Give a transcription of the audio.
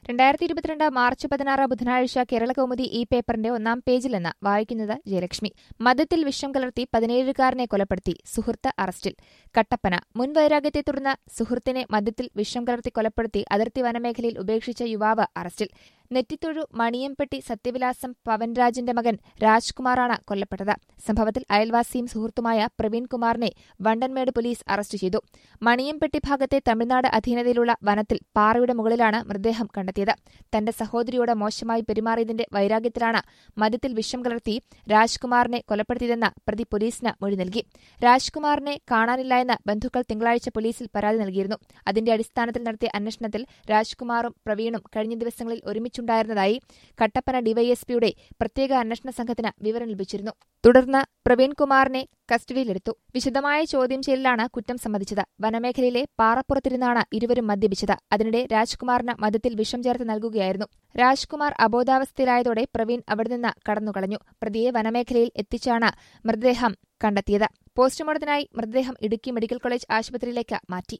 രണ്ടായിരത്തി ഇരുപത്തിരണ്ട് മാർച്ച് പതിനാറ് ബുധനാഴ്ച കേരളകൗമുദി ഈ പേപ്പറിന്റെ ഒന്നാം പേജിൽ നിന്ന് വായിക്കുന്നത് ജയലക്ഷ്മി മദ്യത്തിൽ വിഷം കലർത്തി പതിനേഴുകാരനെ കൊലപ്പെടുത്തി സുഹൃത്ത് അറസ്റ്റിൽ കട്ടപ്പന മുൻ വൈരാഗ്യത്തെ തുടർന്ന് സുഹൃത്തിനെ മദ്യത്തിൽ വിഷം കലർത്തി കൊലപ്പെടുത്തി അതിർത്തി വനമേഖലയിൽ ഉപേക്ഷിച്ച യുവാവ് അറസ്റ്റിൽ നെറ്റിത്തൊഴു മണിയംപെട്ടി സത്യവിലാസം പവൻരാജിന്റെ മകൻ രാജ്കുമാറാണ് കൊല്ലപ്പെട്ടത് സംഭവത്തിൽ അയൽവാസിയും സുഹൃത്തുമായ പ്രവീൺ കുമാറിനെ വണ്ടൻമേട് പോലീസ് അറസ്റ്റ് ചെയ്തു മണിയംപെട്ടി ഭാഗത്തെ തമിഴ്നാട് അധീനതയിലുള്ള വനത്തിൽ പാറയുടെ മുകളിലാണ് മൃതദേഹം കണ്ടെത്തിയത് തന്റെ സഹോദരിയോട് മോശമായി പെരുമാറിയതിന്റെ വൈരാഗ്യത്തിലാണ് മദ്യത്തിൽ വിഷം കലർത്തി രാജ്കുമാറിനെ കൊലപ്പെടുത്തിയതെന്ന് പ്രതി പോലീസിന് മൊഴി നൽകി രാജ്കുമാറിനെ കാണാനില്ല എന്ന് ബന്ധുക്കൾ തിങ്കളാഴ്ച പോലീസിൽ പരാതി നൽകിയിരുന്നു അതിന്റെ അടിസ്ഥാനത്തിൽ നടത്തിയ അന്വേഷണത്തിൽ രാജ്കുമാറും പ്രവീണും കഴിഞ്ഞ ദിവസങ്ങളിൽ ഒരുമിച്ചുണ്ടായിരുന്നതായി കട്ടപ്പന ഡിവൈഎസ്പിയുടെ പ്രത്യേക അന്വേഷണ സംഘത്തിന് വിവരം ലഭിച്ചിരുന്നു തുടർന്ന് പ്രവീൺ കുമാറിനെ കസ്റ്റഡിയിലെടുത്തു വിശദമായ ചോദ്യം ചെയ്യലിലാണ് കുറ്റം സമ്മതിച്ചത് വനമേഖലയിലെ പാറപ്പുറത്തിരുന്നാണ് ഇരുവരും മദ്യപിച്ചത് അതിനിടെ രാജ്കുമാറിന് മദ്യത്തിൽ വിഷം ചേർത്ത് നൽകുകയായിരുന്നു രാജ്കുമാർ അബോധാവസ്ഥയിലായതോടെ പ്രവീൺ അവിടെ നിന്ന് കടന്നുകളഞ്ഞു പ്രതിയെ വനമേഖലയിൽ എത്തിച്ചാണ് മൃതദേഹം കണ്ടെത്തിയത് പോസ്റ്റ്മോർട്ടത്തിനായി മൃതദേഹം ഇടുക്കി മെഡിക്കൽ കോളേജ് ആശുപത്രിയിലേക്ക് മാറ്റി